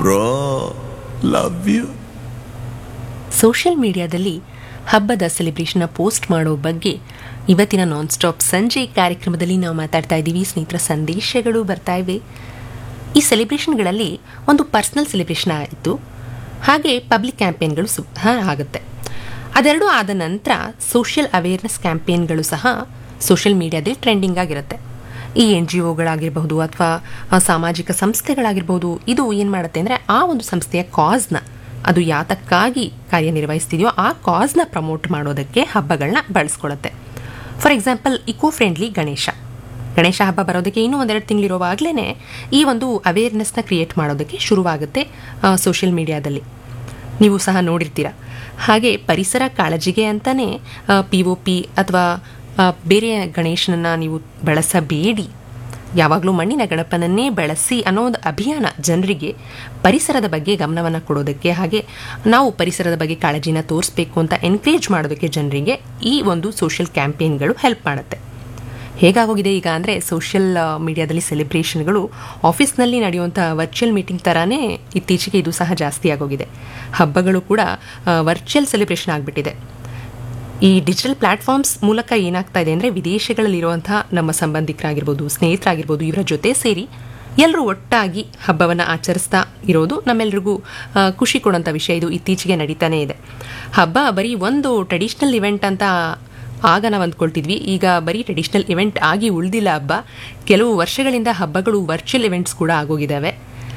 bro love you social ಮೀಡಿಯಾದಲ್ಲಿ ಹಬ್ಬದ ಸೆಲೆಬ್ರೇಷನ್ನ post ಮಾಡೋ ಬಗ್ಗೆ ಇವತ್ತಿನ ನಾನ್ ಸ್ಟಾಪ್ ಸಂಜೆ ಕಾರ್ಯಕ್ರಮದಲ್ಲಿ ನಾವು ಮಾತಾಡ್ತಾ ಇದ್ದೀವಿ ಸ್ನೇಹಿತರ ಸಂದೇಶಗಳು ಬರ್ತಾ ಇವೆ ಈ ಸೆಲೆಬ್ರೇಷನ್ಗಳಲ್ಲಿ ಒಂದು ಪರ್ಸ್ನಲ್ ಸೆಲೆಬ್ರೇಷನ್ ಆಯಿತು ಹಾಗೆ ಪಬ್ಲಿಕ್ ಕ್ಯಾಂಪೇನ್ಗಳು ಸಹ ಆಗುತ್ತೆ ಅದೆರಡೂ ಆದ ನಂತರ ಸೋಷಿಯಲ್ ಅವೇರ್ನೆಸ್ ಕ್ಯಾಂಪೇನ್ಗಳು ಸಹ ಸೋಷಿಯಲ್ ಮೀಡಿಯಾದಲ್ಲಿ ಟ್ರೆಂಡಿಂಗ್ ಆಗಿರುತ್ತೆ ಈ ಎನ್ ಜಿ ಒಗಳಾಗಿರ್ಬಹುದು ಅಥವಾ ಸಾಮಾಜಿಕ ಸಂಸ್ಥೆಗಳಾಗಿರ್ಬಹುದು ಇದು ಏನು ಮಾಡುತ್ತೆ ಅಂದರೆ ಆ ಒಂದು ಸಂಸ್ಥೆಯ ಕಾಸ್ನ ಅದು ಯಾತಕ್ಕಾಗಿ ಕಾರ್ಯನಿರ್ವಹಿಸ್ತಿದೆಯೋ ಆ ಕಾಸ್ನ ಪ್ರಮೋಟ್ ಮಾಡೋದಕ್ಕೆ ಹಬ್ಬಗಳನ್ನ ಬಳಸ್ಕೊಳ್ಳುತ್ತೆ for example eco friendly Ganesha Ganesha ಹಬ್ಬ ಬರೋದಕ್ಕೆ ಇನ್ನೂ ಒಂದೆರಡು ತಿಂಗಳಿರುವಾಗಲೇ ಈ ಒಂದು ಅವೇರ್ನೆಸ್ನ ಕ್ರಿಯೇಟ್ ಮಾಡೋದಕ್ಕೆ ಶುರುವಾಗುತ್ತೆ ಸೋಷಿಯಲ್ ಮೀಡಿಯಾದಲ್ಲಿ ನೀವು ಸಹ ನೋಡಿರ್ತೀರ ಹಾಗೆ ಪರಿಸರ ಕಾಳಜಿಗೆ ಅಂತಲೇ ಪಿ ಒ ಪಿ ಅಥವಾ ಆ, ಬೇರೆ ಗಣೇಶನನ್ನು ನೀವು ಬಳಸಬೇಡಿ ಯಾವಾಗಲೂ ಮಣ್ಣಿನ ಗಣಪನನ್ನೇ ಬಳಸಿ ಅನ್ನೋ ಒಂದು ಅಭಿಯಾನ ಜನರಿಗೆ ಪರಿಸರದ ಬಗ್ಗೆ ಗಮನವನ್ನು ಕೊಡೋದಕ್ಕೆ ಹಾಗೆ ನಾವು ಪರಿಸರದ ಬಗ್ಗೆ ಕಾಳಜಿನ ತೋರಿಸ್ಬೇಕು ಅಂತ ಎನ್ಕರೇಜ್ ಮಾಡೋದಕ್ಕೆ ಜನರಿಗೆ ಈ ಒಂದು ಸೋಷಿಯಲ್ ಕ್ಯಾಂಪೇನ್ಗಳು ಹೆಲ್ಪ್ ಮಾಡುತ್ತೆ ಹೇಗಾಗೋಗಿದೆ ಈಗ ಅಂದರೆ ಸೋಷಿಯಲ್ ಮೀಡಿಯಾದಲ್ಲಿ ಸೆಲೆಬ್ರೇಷನ್ಗಳು ಆಫೀಸ್ನಲ್ಲಿ ನಡೆಯುವಂಥ ವರ್ಚುವಲ್ ಮೀಟಿಂಗ್ ಥರನೇ ಇತ್ತೀಚೆಗೆ ಇದು ಸಹ ಜಾಸ್ತಿ ಆಗೋಗಿದೆ ಹಬ್ಬಗಳು ಕೂಡ ವರ್ಚುವಲ್ ಸೆಲೆಬ್ರೇಷನ್ ಆಗಿಬಿಟ್ಟಿದೆ ಈ ಡಿಜಿಟಲ್ ಪ್ಲಾಟ್ಫಾರ್ಮ್ಸ್ ಮೂಲಕ ಏನಾಗ್ತಾ ಇದೆ ಅಂದರೆ ವಿದೇಶಗಳಲ್ಲಿರುವಂತಹ ನಮ್ಮ ಸಂಬಂಧಿಕರಾಗಿರ್ಬೋದು ಸ್ನೇಹಿತರಾಗಿರ್ಬೋದು ಇವರ ಜೊತೆ ಸೇರಿ ಎಲ್ಲರೂ ಒಟ್ಟಾಗಿ ಹಬ್ಬವನ್ನು ಆಚರಿಸ್ತಾ ಇರೋದು ನಮ್ಮೆಲ್ರಿಗೂ ಆ, ಖುಷಿ ಕೊಡುವಂಥ ವಿಷಯ ಇದು ಇತ್ತೀಚೆಗೆ ನಡೀತಾನೇ ಇದೆ ಹಬ್ಬ ಬರೀ ಒಂದು ಟ್ರೆಡಿಷ್ನಲ್ ಇವೆಂಟ್ ಅಂತ ಆಗ ನಾವು ಅಂದ್ಕೊಳ್ತಿದ್ವಿ ಈಗ ಬರೀ ಟ್ರೆಡಿಷ್ನಲ್ ಇವೆಂಟ್ ಆಗಿ ಉಳಿದಿಲ್ಲ ಹಬ್ಬ ಕೆಲವು ವರ್ಷಗಳಿಂದ ಹಬ್ಬಗಳು ವರ್ಚುವಲ್ ಇವೆಂಟ್ಸ್ ಕೂಡ ಆಗೋಗಿದ್ದಾವೆ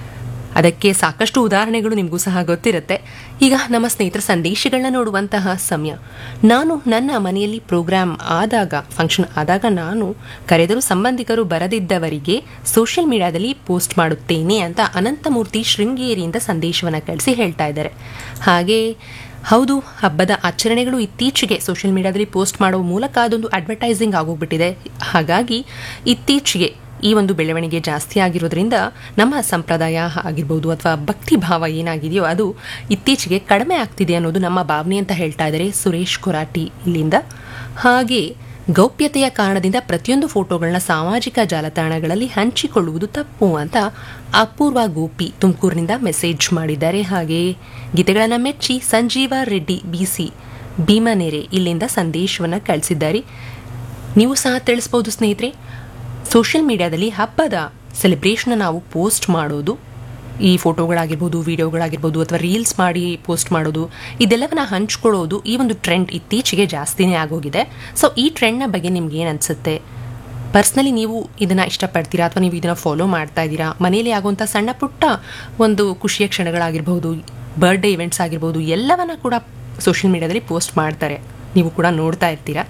ಅದಕ್ಕೆ ಸಾಕಷ್ಟು ಉದಾಹರಣೆಗಳು ನಿಮಗೂ ಸಹ ಗೊತ್ತಿರುತ್ತೆ ಈಗ ನಮ್ಮ ಸ್ನೇಹಿತರ ಸಂದೇಶಗಳನ್ನ ನೋಡುವಂತಹ ಸಮಯ ನಾನು ನನ್ನ ಮನೆಯಲ್ಲಿ ಪ್ರೋಗ್ರಾಮ್ ಆದಾಗ ಫಂಕ್ಷನ್ ಆದಾಗ ನಾನು ಕರೆದರೂ ಸಂಬಂಧಿಕರು ಬರದಿದ್ದವರಿಗೆ ಸೋಷಿಯಲ್ ಮೀಡಿಯಾದಲ್ಲಿ ಪೋಸ್ಟ್ ಮಾಡುತ್ತೇನೆ ಅಂತ ಅನಂತಮೂರ್ತಿ ಶೃಂಗೇರಿಯಿಂದ ಸಂದೇಶವನ್ನು ಕಳಿಸಿ ಹೇಳ್ತಾ ಇದ್ದಾರೆ ಹಾಗೆ ಹೌದು ಹಬ್ಬದ ಆಚರಣೆಗಳು ಇತ್ತೀಚೆಗೆ ಸೋಷಿಯಲ್ ಮೀಡಿಯಾದಲ್ಲಿ ಪೋಸ್ಟ್ ಮಾಡೋ ಮೂಲಕ ಅದೊಂದು ಅಡ್ವರ್ಟೈಸಿಂಗ್ ಆಗೋಗ್ಬಿಟ್ಟಿದೆ ಹಾಗಾಗಿ ಇತ್ತೀಚೆಗೆ ಈ ಒಂದು ಬೆಳವಣಿಗೆ ಜಾಸ್ತಿ ಆಗಿರೋದ್ರಿಂದ ನಮ್ಮ ಸಂಪ್ರದಾಯ ಆಗಿರ್ಬೋದು ಅಥವಾ ಭಕ್ತಿ ಭಾವ ಏನಾಗಿದೆಯೋ ಅದು ಇತ್ತೀಚೆಗೆ ಕಡಿಮೆ ಆಗ್ತಿದೆ ಅನ್ನೋದು ನಮ್ಮ ಭಾವನೆ ಅಂತ ಹೇಳ್ತಾ ಇದ್ದಾರೆ ಸುರೇಶ್ ಕೊರಾಟಿ ಇಲ್ಲಿಂದ ಹಾಗೆ ಗೌಪ್ಯತೆಯ ಕಾರಣದಿಂದ ಪ್ರತಿಯೊಂದು ಫೋಟೋಗಳನ್ನ ಸಾಮಾಜಿಕ ಜಾಲತಾಣಗಳಲ್ಲಿ ಹಂಚಿಕೊಳ್ಳುವುದು ತಪ್ಪು ಅಂತ ಅಪೂರ್ವ ಗೋಪಿ ತುಮಕೂರಿನಿಂದ ಮೆಸೇಜ್ ಮಾಡಿದ್ದಾರೆ ಹಾಗೆ ಗೀತೆಗಳನ್ನು ಮೆಚ್ಚಿ ಸಂಜೀವ ರೆಡ್ಡಿ ಬಿಸಿ ಭೀಮನೆರೆ ಇಲ್ಲಿಂದ ಸಂದೇಶವನ್ನು ಕಳಿಸಿದ್ದಾರೆ ನೀವು ಸಹ ತಿಳಿಸ್ಬೋದು ಸ್ನೇಹಿತರೆ ಸೋಷಿಯಲ್ ಮೀಡಿಯಾದಲ್ಲಿ ಹಬ್ಬದ ಸೆಲೆಬ್ರೇಷನ್ ನಾವು ಪೋಸ್ಟ್ ಮಾಡೋದು ಈ ಫೋಟೋಗಳಾಗಿರ್ಬೋದು ವಿಡಿಯೋಗಳಾಗಿರ್ಬೋದು ಅಥವಾ ರೀಲ್ಸ್ ಮಾಡಿ ಪೋಸ್ಟ್ ಮಾಡೋದು ಇದೆಲ್ಲವನ್ನ ಹಂಚ್ಕೊಳ್ಳೋದು ಈ ಒಂದು ಟ್ರೆಂಡ್ ಇತ್ತೀಚೆಗೆ ಜಾಸ್ತಿನೇ ಆಗೋಗಿದೆ ಸೊ ಈ ಟ್ರೆಂಡ್ನ ಬಗ್ಗೆ ನಿಮ್ಗೆ ಏನು ಅನಿಸುತ್ತೆ ಪರ್ಸ್ನಲಿ ನೀವು ಇದನ್ನು ಇಷ್ಟಪಡ್ತೀರಾ ಅಥವಾ ನೀವು ಇದನ್ನು ಫಾಲೋ ಮಾಡ್ತಾ ಇದ್ದೀರಾ ಮನೆಯಲ್ಲಿ ಆಗುವಂಥ ಸಣ್ಣ ಪುಟ್ಟ ಒಂದು ಖುಷಿಯ ಕ್ಷಣಗಳಾಗಿರ್ಬೋದು ಬರ್ಡೇ ಇವೆಂಟ್ಸ್ ಆಗಿರ್ಬೋದು ಎಲ್ಲವನ್ನ ಕೂಡ ಸೋಷಿಯಲ್ ಮೀಡಿಯಾದಲ್ಲಿ ಪೋಸ್ಟ್ ಮಾಡ್ತಾರೆ ನೀವು ಕೂಡ ನೋಡ್ತಾ ಇರ್ತೀರಾ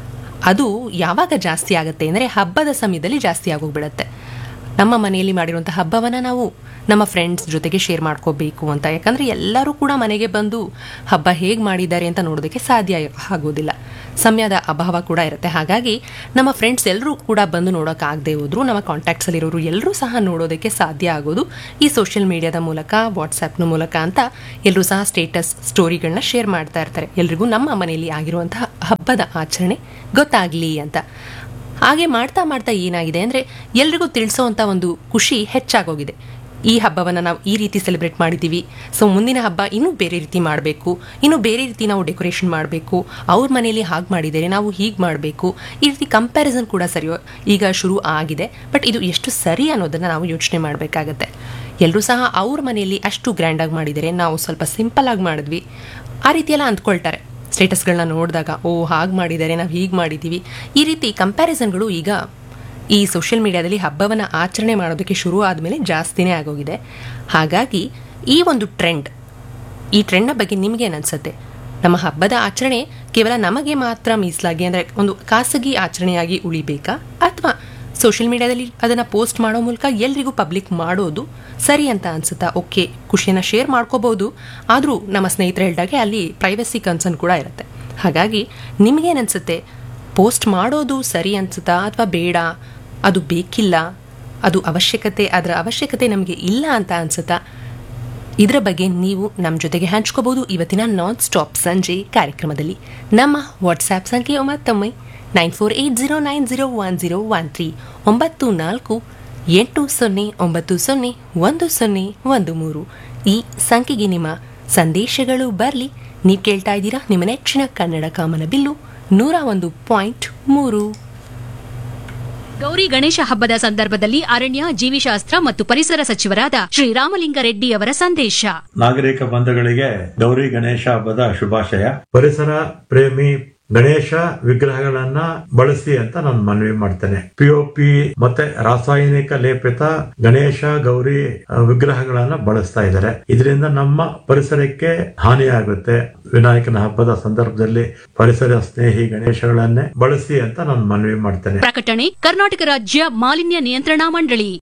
ಅದು ಯಾವಾಗ ಜಾಸ್ತಿ ಆಗುತ್ತೆ ಅಂದರೆ ಹಬ್ಬದ ಸಮಯದಲ್ಲಿ ಜಾಸ್ತಿ ಆಗೋಗ್ಬಿಡತ್ತೆ ನಮ್ಮ ಮನೆಯಲ್ಲಿ ಮಾಡಿರುವಂಥ ಹಬ್ಬವನ್ನು ನಾವು ನಮ್ಮ ಫ್ರೆಂಡ್ಸ್ ಜೊತೆಗೆ ಶೇರ್ ಮಾಡ್ಕೋಬೇಕು ಅಂತ ಯಾಕಂದರೆ ಎಲ್ಲರೂ ಕೂಡ ಮನೆಗೆ ಬಂದು ಹಬ್ಬ ಹೇಗೆ ಮಾಡಿದ್ದಾರೆ ಅಂತ ನೋಡೋದಕ್ಕೆ ಸಾಧ್ಯ ಆಗೋದಿಲ್ಲ ಸಮಯದ ಅಭಾವ ಕೂಡ ಇರುತ್ತೆ ಹಾಗಾಗಿ ನಮ್ಮ ಫ್ರೆಂಡ್ಸ್ ಎಲ್ಲರೂ ಕೂಡ ಬಂದು ನೋಡೋಕ್ಕಾಗದೆ ಹೋದ್ರು ನಮ್ಮ ಕಾಂಟ್ಯಾಕ್ಟ್ಸಲ್ಲಿರೋರು ಎಲ್ಲರೂ ಸಹ ನೋಡೋದಕ್ಕೆ ಸಾಧ್ಯ ಆಗೋದು ಈ ಸೋಷಿಯಲ್ ಮೀಡಿಯಾದ ಮೂಲಕ ವಾಟ್ಸಪ್ನ ಮೂಲಕ ಅಂತ ಎಲ್ಲರೂ ಸಹ ಸ್ಟೇಟಸ್ ಸ್ಟೋರಿಗಳನ್ನ ಶೇರ್ ಮಾಡ್ತಾ ಇರ್ತಾರೆ ಎಲ್ರಿಗೂ ನಮ್ಮ ಮನೆಯಲ್ಲಿ ಆಗಿರುವಂತಹ ಹಬ್ಬದ ಆಚರಣೆ ಗೊತ್ತಾಗಲಿ ಅಂತ ಹಾಗೆ ಮಾಡ್ತಾ ಮಾಡ್ತಾ ಏನಾಗಿದೆ ಅಂದರೆ ಎಲ್ರಿಗೂ ತಿಳಿಸೋವಂಥ ಒಂದು ಖುಷಿ ಹೆಚ್ಚಾಗೋಗಿದೆ ಈ ಹಬ್ಬವನ್ನು ನಾವು ಈ ರೀತಿ ಸೆಲೆಬ್ರೇಟ್ ಮಾಡಿದ್ದೀವಿ ಸೊ ಮುಂದಿನ ಹಬ್ಬ ಇನ್ನೂ ಬೇರೆ ರೀತಿ ಮಾಡಬೇಕು ಇನ್ನೂ ಬೇರೆ ರೀತಿ ನಾವು ಡೆಕೋರೇಷನ್ ಮಾಡಬೇಕು ಅವ್ರ ಮನೆಯಲ್ಲಿ ಹಾಗೆ ಮಾಡಿದ್ದಾರೆ ನಾವು ಹೀಗೆ ಮಾಡಬೇಕು ಈ ರೀತಿ ಕಂಪ್ಯಾರಿಸನ್ ಕೂಡ ಸರಿ ಈಗ ಶುರು ಆಗಿದೆ ಬಟ್ ಇದು ಎಷ್ಟು ಸರಿ ಅನ್ನೋದನ್ನು ನಾವು ಯೋಚನೆ ಮಾಡಬೇಕಾಗತ್ತೆ ಎಲ್ಲರೂ ಸಹ ಅವ್ರ ಮನೆಯಲ್ಲಿ ಅಷ್ಟು ಗ್ರ್ಯಾಂಡಾಗಿ ಮಾಡಿದ್ದಾರೆ ನಾವು ಸ್ವಲ್ಪ ಸಿಂಪಲ್ ಆಗಿ ಮಾಡಿದ್ವಿ ಆ ರೀತಿ ಎಲ್ಲ ಅಂದ್ಕೊಳ್ತಾರೆ ಸ್ಟೇಟಸ್ಗಳನ್ನ ನೋಡಿದಾಗ ಓ ಹಾಗೆ ಮಾಡಿದ್ದಾರೆ ನಾವು ಹೀಗೆ ಮಾಡಿದ್ದೀವಿ ಈ ರೀತಿ ಕಂಪ್ಯಾರಿಸನ್ಗಳು ಈಗ ಈ ಸೋಷಿಯಲ್ ಮೀಡಿಯಾದಲ್ಲಿ ಹಬ್ಬವನ್ನು ಆಚರಣೆ ಮಾಡೋದಕ್ಕೆ ಶುರು ಆದಮೇಲೆ ಜಾಸ್ತಿನೇ ಆಗೋಗಿದೆ ಹಾಗಾಗಿ ಈ ಒಂದು ಟ್ರೆಂಡ್ ಈ ಟ್ರೆಂಡ್ನ ಬಗ್ಗೆ ನಿಮಗೇನು ಅನಿಸುತ್ತೆ ನಮ್ಮ ಹಬ್ಬದ ಆಚರಣೆ ಕೇವಲ ನಮಗೆ ಮಾತ್ರ ಮೀಸಲಾಗಿ ಅಂದರೆ ಒಂದು ಖಾಸಗಿ ಆಚರಣೆಯಾಗಿ ಉಳಿಬೇಕಾ ಅಥವಾ ಸೋಷಿಯಲ್ ಮೀಡಿಯಾದಲ್ಲಿ ಅದನ್ನು ಪೋಸ್ಟ್ ಮಾಡೋ ಮೂಲಕ ಎಲ್ರಿಗೂ ಪಬ್ಲಿಕ್ ಮಾಡೋದು ಸರಿ ಅಂತ ಅನ್ಸುತ್ತಾ ಓಕೆ ಖುಷಿಯನ್ನು ಶೇರ್ ಮಾಡ್ಕೋಬಹುದು ಆದರೂ ನಮ್ಮ ಸ್ನೇಹಿತರು ಹೇಳಿದಾಗೆ ಅಲ್ಲಿ ಪ್ರೈವಸಿ ಕನ್ಸರ್ನ್ ಕೂಡ ಇರುತ್ತೆ ಹಾಗಾಗಿ ನಿಮಗೇನು ಅನ್ಸುತ್ತೆ ಪೋಸ್ಟ್ ಮಾಡೋದು ಸರಿ ಅನ್ಸುತ್ತಾ ಅಥವಾ ಬೇಡ ಅದು ಬೇಕಿಲ್ಲ ಅದು ಅವಶ್ಯಕತೆ ಅದರ ಅವಶ್ಯಕತೆ ನಮಗೆ ಇಲ್ಲ ಅಂತ ಅನ್ಸುತ್ತಾ ಇದರ ಬಗ್ಗೆ ನೀವು ನಮ್ಮ ಜೊತೆಗೆ ಹಂಚ್ಕೋಬಹುದು ಇವತ್ತಿನ ನಾನ್ ಸ್ಟಾಪ್ ಸಂಜೆ ಕಾರ್ಯಕ್ರಮದಲ್ಲಿ ನಮ್ಮ ವಾಟ್ಸ್ಆ್ಯಪ್ ಸಂಖ್ಯೆ ಮತ್ತೊಮ್ಮೆ nine four eight zero nine zero one zero one three ಒಂಬತ್ತು ನಾಲ್ಕು ಎಂಟು ಸೊನ್ನೆ ಒಂಬತ್ತು ಸೊನ್ನೆ ಒಂದು ಸೊನ್ನೆ ಒಂದು ಮೂರು ಈ ಸಂಖ್ಯೆಗೆ ನಿಮ್ಮ ಸಂದೇಶಗಳು ಬರಲಿ ನೀವು ಕೇಳ್ತಾ ಇದ್ದೀರಾ ನಿಮ್ಮ ನೆಚ್ಚಿನ ಕನ್ನಡ ಕಾಮನ ಬಿಲ್ಲು ನೂರ ಒಂದು ಪಾಯಿಂಟ್ ಮೂರು ಗೌರಿ ಗಣೇಶ ಹಬ್ಬದ ಸಂದರ್ಭದಲ್ಲಿ ಅರಣ್ಯ ಜೀವಿಶಾಸ್ತ್ರ ಮತ್ತು ಪರಿಸರ ಸಚಿವರಾದ ಶ್ರೀ ರಾಮಲಿಂಗಾರೆಡ್ಡಿ ಅವರ ಸಂದೇಶ ನಾಗರಿಕ ಬಂಧುಗಳಿಗೆ ಗೌರಿ ಗಣೇಶ ಹಬ್ಬದ ಶುಭಾಶಯ ಪರಿಸರ ಪ್ರೇಮಿ ಗಣೇಶ ವಿಗ್ರಹಗಳನ್ನ ಬಳಸಿ ಅಂತ ನಾನು ಮನವಿ ಮಾಡ್ತೇನೆ ಪಿಒಪಿ ಮತ್ತೆ ರಾಸಾಯನಿಕ ಲೇಪಿತ ಗಣೇಶ ಗೌರಿ ಆ, ವಿಗ್ರಹಗಳನ್ನ ಬಳಸ್ತಾ ಇದ್ದಾರೆ ಇದರಿಂದ ನಮ್ಮ ಪರಿಸರಕ್ಕೆ ಹಾನಿಯಾಗುತ್ತೆ ವಿನಾಯಕನ ಹಬ್ಬದ ಸಂದರ್ಭದಲ್ಲಿ ಪರಿಸರ ಸ್ನೇಹಿ ಗಣೇಶಗಳನ್ನೇ ಬಳಸಿ ಅಂತ ನಾನು ಮನವಿ ಮಾಡ್ತೇನೆ ಪ್ರಕಟಣೆ ಕರ್ನಾಟಕ ರಾಜ್ಯ ಮಾಲಿನ್ಯ ನಿಯಂತ್ರಣಾ ಮಂಡಳಿ